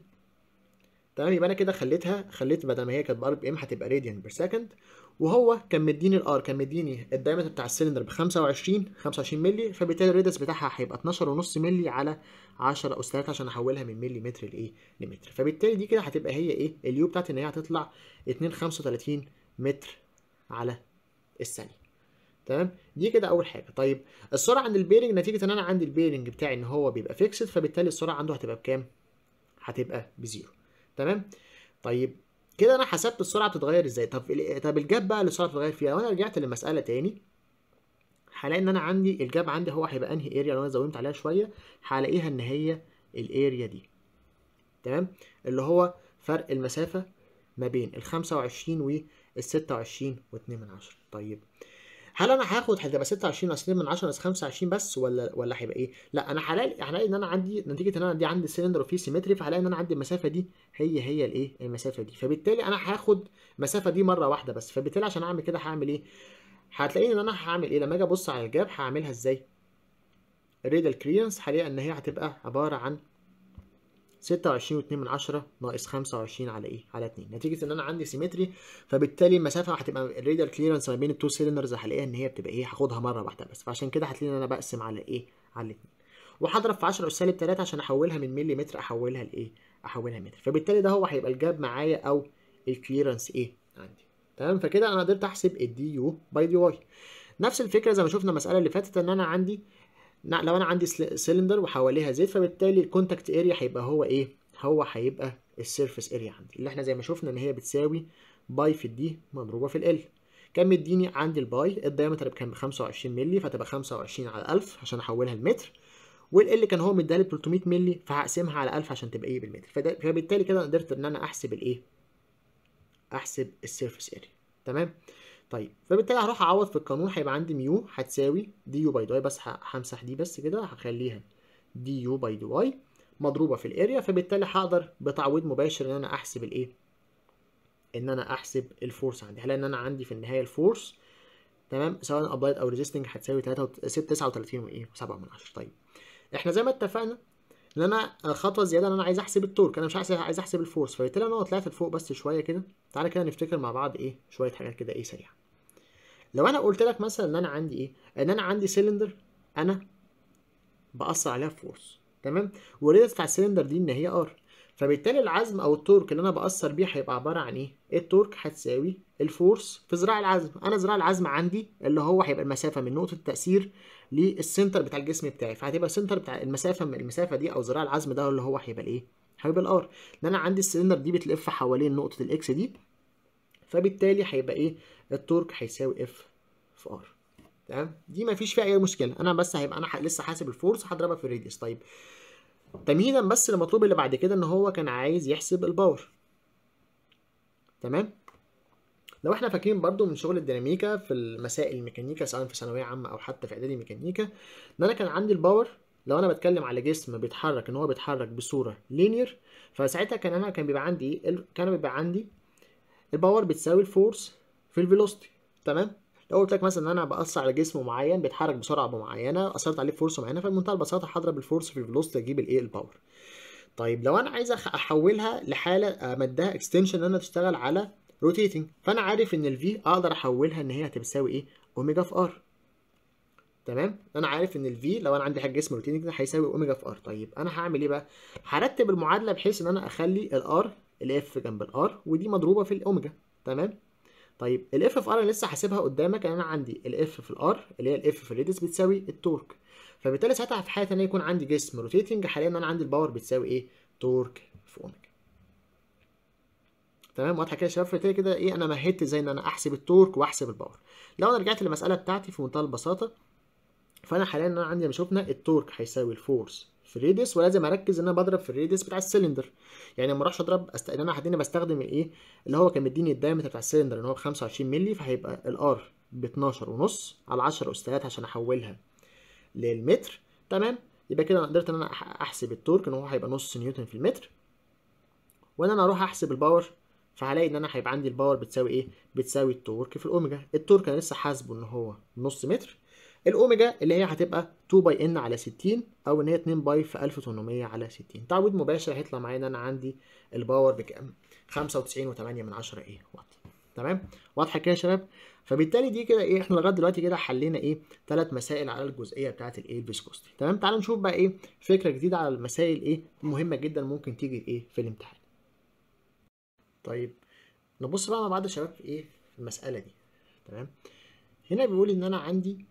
تمام يبقى انا كده خليتها خليت بدل ما هي كانت بار بي ام هتبقى راديان بير سكند وهو كان مديني الار كان مديني الدايمتر بتاع السلندر ب 25 25 مللي فبالتالي الريدس بتاعها هيبقى 12.5 مللي على 10 اس 3 عشان احولها من ملي متر لايه لمتر فبالتالي دي كده هتبقى هي ايه اليو بتاعتي ان هي هتطلع 2.35 متر على الثانيه تمام دي كده اول حاجه طيب السرعه عند البيرنج نتيجه ان انا عندي البيرنج بتاعي ان هو بيبقى فيكسد فبالتالي السرعه عنده هتبقى بكام هتبقى بزيرو تمام طيب كده انا حسبت السرعه بتتغير ازاي طب طب الجاب بقى اللي السرعه بتتغير فيها لو انا رجعت للمساله تاني هلاقي ان انا عندي الجاب عندي هو هيبقى انهي اريا لو انا زودت عليها شويه هلاقيها ان هي الاريا دي تمام اللي هو فرق المسافه ما بين ال 25 وال 26 و2 من 10 طيب هل انا هاخد هتبقى 26 اصل من 10 ناقص 25 بس ولا ولا هيبقى ايه؟ لا انا هلاقي هلاقي ان انا عندي نتيجه ان انا دي عندي سلندر وفي سيمتري فهلاقي ان انا عندي المسافه دي هي هي الايه؟ المسافه دي فبالتالي انا هاخد المسافه دي مره واحده بس فبالتالي عشان اعمل كده هعمل ايه؟ هتلاقيني ان انا هعمل ايه؟ لما اجي ابص على الجاب هعملها ازاي؟ الريدال كليرنس هلاقي ان هي هتبقى عباره عن 26 و2 من 10 ناقص 25 على ايه؟ على 2 نتيجة ان انا عندي سيمتري فبالتالي المسافة هتبقى الراديال كليرنس ما بين التو سيلندرز هلاقيها ان هي بتبقى ايه؟ هاخدها مرة واحدة بس فعشان كده هتلاقيني ان انا بقسم على ايه؟ على 2 وهضرب في 10 اس سالب 3 عشان احولها من ملي متر احولها لايه؟ احولها متر فبالتالي ده هو هيبقى الجاب معايا او الكليرنس ايه؟ عندي تمام فكده انا قدرت احسب الدي يو باي دي واي نفس الفكرة زي ما شفنا المسألة اللي فاتت ان انا عندي لو انا عندي سلندر وحواليها زيت فبالتالي الكونتاكت اريا هيبقى هو ايه؟ هو هيبقى السيرفيس اريا عندي اللي احنا زي ما شفنا ان هي بتساوي باي في الدي مضروبه في ال كان مديني عندي الباي الدايمتر كان ب 25 مللي فتبقى 25 على 1000 عشان احولها لمتر والال كان هو مديها لي ب 300 مللي فهقسمها على 1000 عشان تبقى ايه بالمتر فبالتالي كده قدرت ان انا احسب الايه احسب السيرفيس اريا تمام طيب فبالتالي هروح اعوض في القانون هيبقى عندي ميو هتساوي دي يو باي دي واي بس همسح دي بس كده هخليها دي يو باي دي واي مضروبه في الاريا فبالتالي هقدر بتعويض مباشر ان انا احسب الايه ان انا احسب الفورس عندي هلاقي ان انا عندي في النهايه الفورس تمام سواء ابلايد او ريزيستنج هتساوي 39 وايه 7 من 10 طيب احنا زي ما اتفقنا ان انا خطوه زياده ان انا عايز احسب التورك انا مش عايز عايز احسب الفورس فبالتالي انا طلعت لفوق بس شويه كده تعالى كده نفتكر مع بعض ايه شويه حاجات كده ايه سريعه لو انا قلت لك مثلا ان انا عندي ايه ان انا عندي سيلندر انا باثر عليها فورس تمام والريدس بتاع السلندر دي ان هي ار فبالتالي العزم او التورك اللي انا باثر بيه هيبقى عباره عن ايه التورك هتساوي الفورس في ذراع العزم انا ذراع العزم عندي اللي هو هيبقى المسافه من نقطه التاثير للسنتر بتاع الجسم بتاعي فهتبقى السنتر بتاع المسافه من المسافه دي او ذراع العزم ده اللي هو هيبقى الايه هيبقى الار لان انا عندي السلندر دي بتلف حوالين نقطه الاكس دي فبالتالي هيبقى ايه التورك هيساوي اف في ار تمام دي ما فيش فيها اي مشكله انا بس هيبقى انا لسه حاسب الفورس هضربها في الراديوس طيب تمهيدا بس المطلوب اللي بعد كده ان هو كان عايز يحسب الباور تمام لو احنا فاكرين برضو من شغل الديناميكا في المسائل الميكانيكا سواء في ثانويه عامه او حتى في اعدادي ميكانيكا ان انا كان عندي الباور لو انا بتكلم على جسم بيتحرك ان هو بيتحرك بصوره لينير فساعتها كان انا كان بيبقى عندي ايه كان بيبقى عندي الباور بتساوي الفورس في الفيلوسيتي تمام لو قلت لك مثلا ان انا باثر على جسم معين بيتحرك بسرعه معينه اثرت عليه بفورس معينه فبمنتهى البساطه هضرب الفورس في الفيلوسيتي اجيب الايه الباور طيب لو انا عايز احولها لحاله امدها اكستنشن ان انا تشتغل على روتيتنج فانا عارف ان الفي اقدر احولها ان هي هتساوي ايه اوميجا في ار تمام انا عارف ان الفي لو انا عندي حاجه اسمه روتيننج ده هيساوي اوميجا في ار طيب انا هعمل ايه بقى هرتب المعادله بحيث ان انا اخلي الار الاف جنب الار ودي مضروبه في الاوميجا تمام طيب الاف في ار انا لسه حاسبها قدامك ان انا عندي الاف في الار اللي هي الاف في الريدس بتساوي التورك فبالتالي ساعتها في حاله ان يكون عندي جسم روتيتنج حاليا انا عندي الباور بتساوي ايه تورك في اوميجا تمام واضحه كده يا شباب فبالتالي كده ايه انا مهدت ازاي ان انا احسب التورك واحسب الباور لو انا رجعت للمساله بتاعتي في منتهى البساطه فانا حاليا انا عندي ما شفنا التورك هيساوي الفورس في الريديوس ولازم اركز ان انا بضرب في الريديوس بتاع السلندر يعني ما اروحش اضرب أست... ان انا هديني بستخدم الايه اللي هو كان مديني الدايمتر بتاع السلندر ان هو ب 25 مللي فهيبقى الار ب 12 ونص على 10 اس 3 عشان احولها للمتر تمام يبقى كده انا قدرت ان انا احسب التورك ان هو هيبقى نص نيوتن في المتر وان انا اروح احسب الباور فهلاقي ان انا هيبقى عندي الباور بتساوي ايه بتساوي التورك في الاوميجا التورك انا لسه حاسبه ان هو نص متر الاوميجا اللي هي هتبقى 2 باي ان على 60 او ان هي 2 باي في 1800 على 60 تعويض مباشر هيطلع معايا ان انا عندي الباور بكام 95.8 من 10 ايه وات تمام واضحه كده يا شباب فبالتالي دي كده ايه احنا لغايه دلوقتي كده حلينا ايه ثلاث مسائل على الجزئيه بتاعه الايه الفيسكوستي تمام تعال نشوف بقى ايه فكره جديده على المسائل ايه مهمه جدا ممكن تيجي ايه في الامتحان طيب نبص بقى مع بعض يا شباب في ايه في المساله دي تمام هنا بيقول ان انا عندي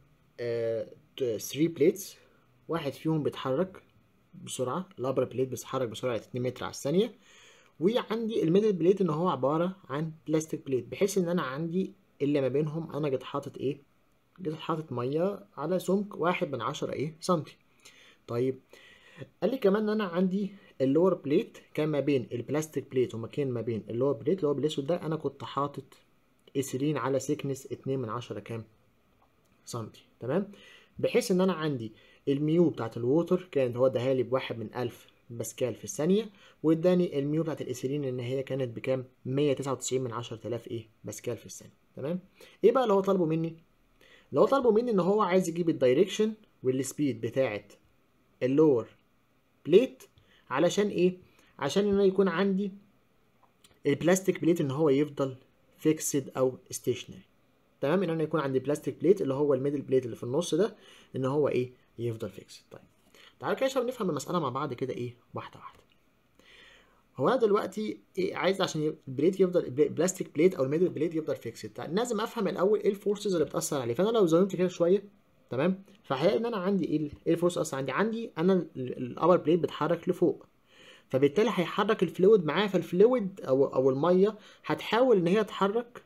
3 بليتس واحد فيهم بيتحرك بسرعه الابر بليت بيتحرك بسرعه 2 متر على الثانيه وعندي الميدل بليت ان هو عباره عن بلاستيك بليت بحيث ان انا عندي اللي ما بينهم انا جيت حاطط ايه جيت حاطط ميه على سمك واحد من عشرة ايه سنتي طيب قال لي كمان ان انا عندي اللور بليت كان ما بين البلاستيك بليت وما كان ما بين اللور بليت اللي هو بالاسود ده انا كنت حاطط اسرين على سيكنس اتنين من عشرة كام سنتي تمام بحيث ان انا عندي الميو بتاعت الووتر كانت هو اداها لي بواحد من ألف باسكال في الثانية واداني الميو بتاعت الاسيرين ان هي كانت بكام 199 من 10000 ايه باسكال في الثانية تمام ايه بقى اللي هو طالبه مني اللي هو طالبه مني ان هو عايز يجيب الدايركشن والسبيد بتاعت اللور بليت علشان ايه عشان ان يكون عندي البلاستيك بليت ان هو يفضل فيكسد او ستيشنري تمام ان انا يكون عندي بلاستيك بليت اللي هو الميدل بليت اللي في النص ده ان هو ايه يفضل فيكسد طيب تعالوا كده عشان نفهم المساله مع بعض كده ايه واحده واحده هو انا دلوقتي إيه عايز عشان البليت يفضل البلاستيك بليت او الميدل بليت يفضل فيكسد طيب لازم افهم الاول ايه الفورسز اللي بتاثر عليه فانا لو زومت كده شويه تمام فهلاقي ان انا عندي ايه ايه الفورس اصلا عندي عندي انا الابر بليت بيتحرك لفوق فبالتالي هيحرك الفلويد معاه فالفلويد او او الميه هتحاول ان هي تحرك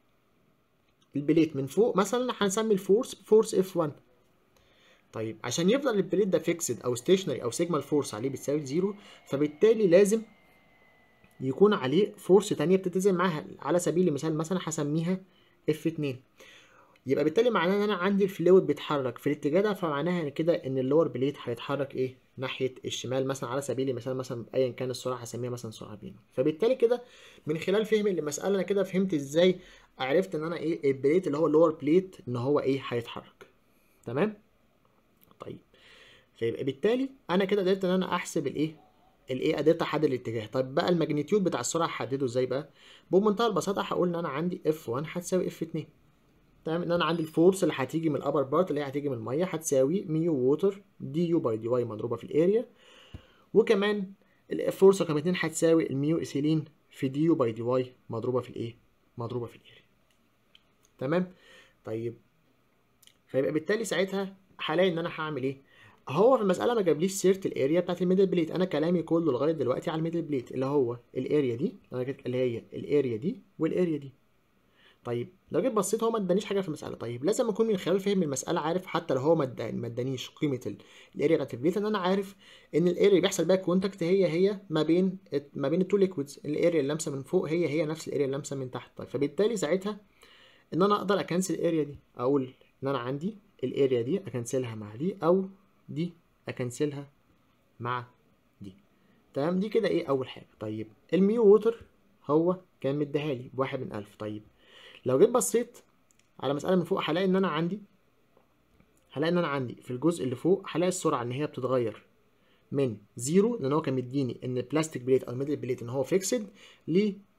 البليت من فوق مثلا هنسمي الفورس فورس اف 1 طيب عشان يفضل البليت ده فيكسد او ستيشنري او سيجما الفورس عليه بتساوي زيرو فبالتالي لازم يكون عليه فورس تانية بتتزن معاها على سبيل المثال مثلا هسميها اف 2 يبقى بالتالي معناه ان انا عندي الفلويد بيتحرك في الاتجاه ده فمعناها كده ان اللور بليت هيتحرك ايه ناحيه الشمال مثلا على سبيل المثال مثلا ايا كان السرعه هسميها مثلا سرعه بينه فبالتالي كده من خلال فهمي للمساله انا كده فهمت ازاي عرفت ان انا ايه البليت اللي هو اللور بليت ان هو ايه هيتحرك تمام طيب فيبقى بالتالي انا كده قدرت ان انا احسب الايه الايه قدرت احدد الاتجاه طيب بقى الماجنتيود بتاع السرعه هحدده ازاي بقى بمنتهى البساطه هقول ان انا عندي اف 1 هتساوي اف 2 تمام ان انا عندي الفورس اللي هتيجي من الابر بارت اللي هي هتيجي من الميه هتساوي ميو ووتر دي يو باي دي واي مضروبه في الاريا وكمان الفورس رقم 2 هتساوي الميو ايثيلين في دي يو باي دي واي مضروبه في الايه مضروبه في الاريا تمام طيب فيبقى بالتالي ساعتها هلاقي ان انا هعمل ايه هو في المساله ما جابليش سيره الاريا بتاعت الميدل بليت انا كلامي كله لغايه دلوقتي على الميدل بليت اللي هو الاريا دي اللي هي الاريا دي والاريا دي طيب لو جيت بصيت هو ما ادانيش حاجه في المساله طيب لازم اكون من خلال فهم المساله عارف حتى لو هو ما ادانيش قيمه الاريا بتاعت البليت ان انا عارف ان الاريا اللي بيحصل بيها كونتاكت هي هي ما بين ما بين التو ليكويدز الاريا اللي لامسه من فوق هي هي نفس الاريا اللي لامسه من تحت طيب فبالتالي ساعتها ان انا اقدر اكنسل الاريا دي اقول ان انا عندي الاريا دي اكنسلها مع دي او دي اكنسلها مع دي تمام دي كده ايه اول حاجه طيب الميو ووتر هو كان مديها لي بواحد من ألف طيب لو جيت بصيت على مسألة من فوق هلاقي إن أنا عندي هلاقي إن أنا عندي في الجزء اللي فوق هلاقي السرعة إن هي بتتغير من زيرو لأن هو كان مديني إن البلاستيك بليت أو الميدل بليت إن هو فيكسد ل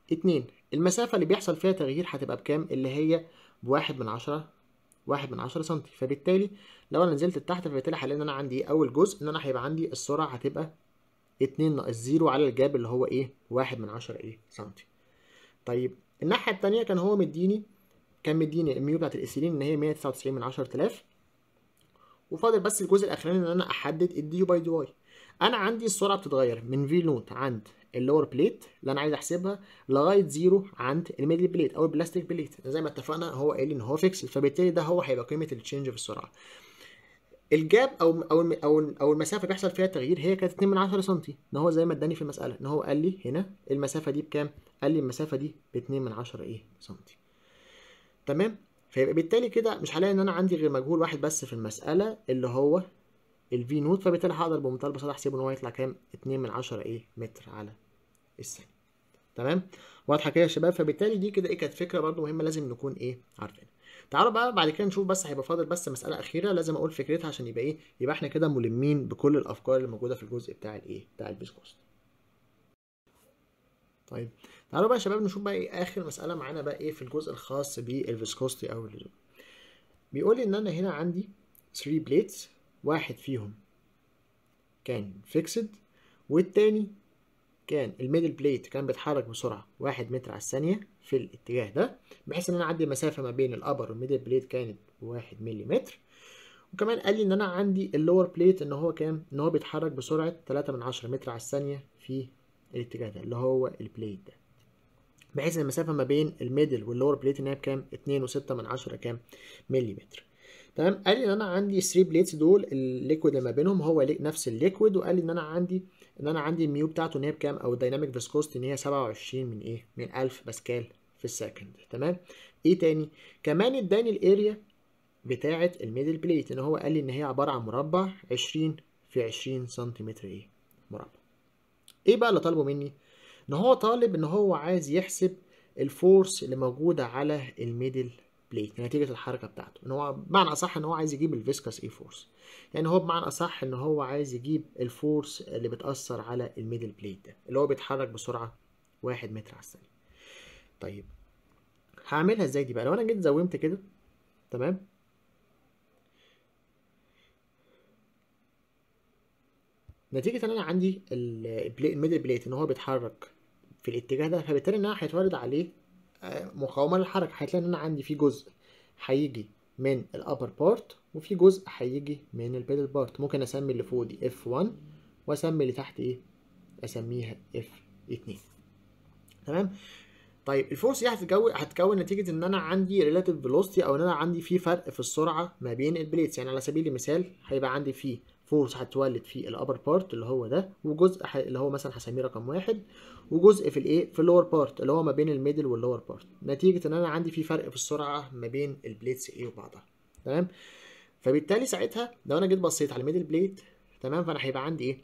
اتنين المسافة اللي بيحصل فيها تغيير هتبقى بكام اللي هي بواحد من عشرة واحد من عشرة سنتي فبالتالي لو انا نزلت لتحت فبالتالي هلاقي ان انا عندي ايه اول جزء ان انا هيبقى عندي السرعة هتبقى اتنين ناقص زيرو على الجاب اللي هو ايه واحد من عشرة ايه سنتي طيب الناحية التانية كان هو مديني كان مديني الميو بتاعت الاسيلين ان هي 199 من 10000 وفاضل بس الجزء الاخراني ان انا احدد الدي يو باي دي واي انا عندي السرعه بتتغير من في نوت عند اللور بليت اللي انا عايز احسبها لغايه زيرو عند الميدل بليت او البلاستيك بليت زي ما اتفقنا هو قال لي ان هو فيكسد فبالتالي ده هو هيبقى قيمه التشينج في السرعه الجاب او او او او المسافه اللي بيحصل فيها التغيير هي كانت 2 من 10 سم ان هو زي ما اداني في المساله ان هو قال لي هنا المسافه دي بكام قال لي المسافه دي ب 2 من 10 ايه سم تمام فيبقى بالتالي كده مش هلاقي ان انا عندي غير مجهول واحد بس في المساله اللي هو الفي نوت فبالتالي هقدر بمنتهى البساطه احسبه ان هو يطلع كام 2 من 10 ايه متر على الثانيه تمام واضحه كده يا شباب فبالتالي دي كده ايه كانت فكره برضو مهمه لازم نكون ايه عارفينها تعالوا بقى بعد كده نشوف بس هيبقى فاضل بس مساله اخيره لازم اقول فكرتها عشان يبقى ايه يبقى احنا كده ملمين بكل الافكار اللي موجوده في الجزء بتاع الايه بتاع الفيسكوست طيب تعالوا بقى يا شباب نشوف بقى ايه اخر مساله معانا بقى ايه في الجزء الخاص بالفيسكوستي او اللزوم بيقول لي ان انا هنا عندي 3 بليتس واحد فيهم كان فيكسد والتاني كان الميدل بليت كان بيتحرك بسرعه 1 متر على الثانيه في الاتجاه ده بحيث ان انا عندي مسافه ما بين الابر والميدل بليت كانت 1 ملم وكمان قال لي ان انا عندي اللور بليت ان هو كام ان هو بيتحرك بسرعه 3 من 10 متر على الثانيه في الاتجاه ده اللي هو البليت ده بحيث ان المسافه ما بين الميدل واللور بليت ان هي بكام 2.6 من 10 كام مليمتر تمام قال لي ان انا عندي 3 بليتس دول الليكويد اللي ما بينهم هو نفس الليكويد وقال لي ان انا عندي ان انا عندي الميو بتاعته ان هي بكام او الدايناميك فيسكوستي ان هي 27 من ايه من 1000 باسكال في السكند تمام ايه تاني كمان اداني الاريا بتاعه الميدل بليت ان هو قال لي ان هي عباره عن مربع 20 في 20 سنتيمتر ايه مربع ايه بقى اللي طالبه مني ان هو طالب ان هو عايز يحسب الفورس اللي موجوده على الميدل بليت نتيجه الحركه بتاعته ان هو بمعنى اصح ان هو عايز يجيب الفيسكس اي فورس يعني هو بمعنى اصح ان هو عايز يجيب الفورس اللي بتاثر على الميدل بليت ده اللي هو بيتحرك بسرعه 1 متر على الثانيه طيب هعملها ازاي دي بقى لو انا جيت زومت كده تمام نتيجة ان انا عندي الميدل بليت ان هو بيتحرك في الاتجاه ده فبالتالي ان انا هيتولد عليه مقاومة للحركة هتلاقي ان انا عندي في جزء هيجي من الابر بارت وفي جزء هيجي من البيدل بارت ممكن اسمي اللي فوق دي F1 واسمي اللي تحت ايه اسميها F2 تمام طيب الفورس دي هتتكون هتتكون نتيجه ان انا عندي ريلاتيف فيلوسيتي او ان انا عندي في فرق في السرعه ما بين البليتس يعني على سبيل المثال هيبقى عندي في فورس هتولد في الابر بارت اللي هو ده وجزء اللي هو مثلا هسميه رقم واحد وجزء في الايه في اللور بارت اللي هو ما بين الميدل واللور بارت نتيجه ان انا عندي في فرق في السرعه ما بين البليتس ايه وبعضها تمام فبالتالي ساعتها لو انا جيت بصيت على الميدل بليت تمام فانا هيبقى عندي ايه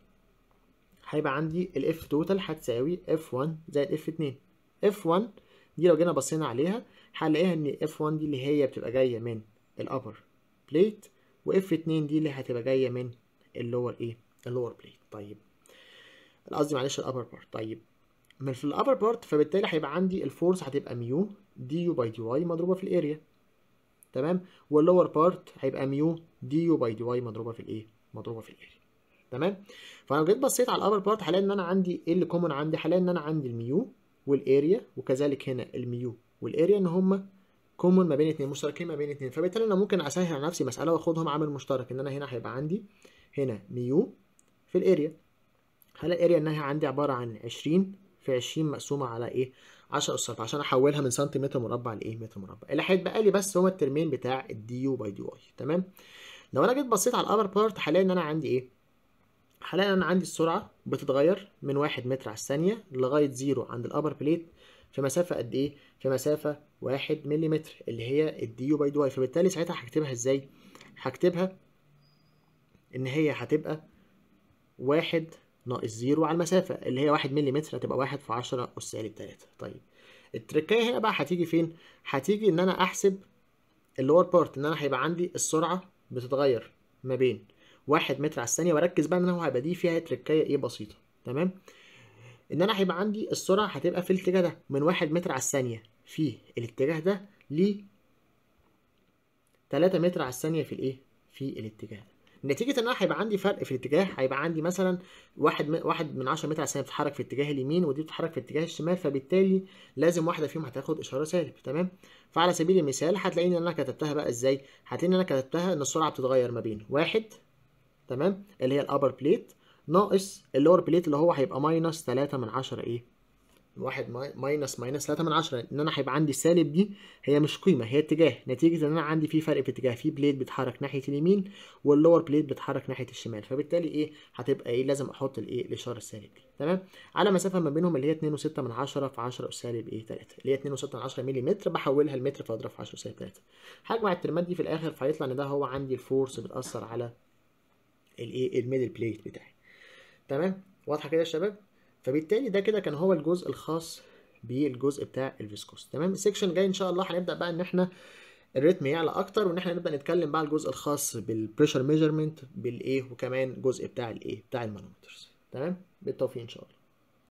هيبقى عندي الاف توتال هتساوي F1 زائد F2 F1 دي لو جينا بصينا عليها هنلاقيها ان F1 دي اللي هي بتبقى جايه من الابر بليت و F2 دي اللي هتبقى جايه من اللور ايه اللور بليت طيب قصدي معلش الابر بارت طيب من في الابر بارت فبالتالي هيبقى عندي الفورس هتبقى ميو دي يو باي دي واي مضروبه في الاريا تمام واللور بارت هيبقى ميو دي يو باي دي واي مضروبه في الايه مضروبه في الاريا تمام فانا جيت بصيت على الابر بارت هلاقي ان انا عندي ايه اللي كومن عندي هلاقي ان انا عندي الميو والاريا وكذلك هنا الميو والاريا ان هما كومن ما بين اتنين مشتركين ما بين اتنين فبالتالي انا ممكن اسهل على نفسي مساله واخدهم عامل مشترك ان انا هنا هيبقى عندي هنا ميو في الاريا هلاقي الاريا انها عندي عباره عن 20 في 20 مقسومه على ايه 10 اس 4 عشان احولها من سنتيمتر مربع لايه متر مربع اللي هيتبقى لي بس هما الترمين بتاع الدي يو باي دي واي تمام لو انا جيت بصيت على الابر بارت هلاقي ان انا عندي ايه هلاقي ان انا عندي السرعه بتتغير من 1 متر على الثانيه لغايه زيرو عند الابر بليت في مسافه قد ايه في مسافه 1 ملم اللي هي الدي يو باي دي واي فبالتالي ساعتها هكتبها ازاي هكتبها ان هي هتبقى واحد ناقص زيرو على المسافة اللي هي واحد ملي متر هتبقى واحد في عشرة أس سالب تلاتة طيب التركاية هنا بقى هتيجي فين؟ هتيجي إن أنا أحسب اللور بارت إن أنا هيبقى عندي السرعة بتتغير ما بين واحد متر على الثانية وأركز بقى إن هو هيبقى دي فيها تركاية إيه بسيطة تمام؟ ان انا هيبقى عندي السرعه هتبقى في الاتجاه ده من 1 متر على الثانيه في الاتجاه ده ل 3 متر على الثانيه في الايه في الاتجاه ده نتيجة ان انا هيبقى عندي فرق في الاتجاه هيبقى عندي مثلا واحد من واحد من 10 متر على الثانية بتتحرك في اتجاه اليمين ودي بتتحرك في اتجاه الشمال فبالتالي لازم واحدة فيهم هتاخد اشارة سالب تمام فعلى سبيل المثال هتلاقيني ان انا كتبتها بقى ازاي هتلاقيني ان انا كتبتها ان السرعة بتتغير ما بين واحد تمام اللي هي الابر بليت ناقص اللور بليت اللي هو هيبقى ماينس 3 من 10 ايه واحد ماي- ماينس ماينس 3 من 10 ان انا هيبقى عندي السالب دي هي مش قيمه هي اتجاه نتيجه ان انا عندي في فرق في اتجاه في بليت بيتحرك ناحيه اليمين واللور بليت بيتحرك ناحيه الشمال فبالتالي ايه هتبقى ايه لازم احط الايه الاشاره السالب دي تمام على مسافه ما بينهم اللي هي 2.6 من 10 في 10 اس سالب ايه 3 اللي هي 2.6 من 10 ملم بحولها لمتر فاضرب في 10 سالب 3 هجمع الترمات دي في الاخر فيطلع ان ده هو عندي الفورس بتاثر على الايه الميدل بليت بتاعي تمام واضحه كده يا شباب فبالتالي ده كده كان هو الجزء الخاص بالجزء بتاع الفيسكوس تمام السكشن جاي ان شاء الله هنبدا بقى ان احنا الريتم يعلى اكتر وان احنا نبدا نتكلم بقى على الجزء الخاص بالبريشر ميجرمنت بالايه وكمان جزء بتاع الايه بتاع المانومترز تمام بالتوفيق ان شاء الله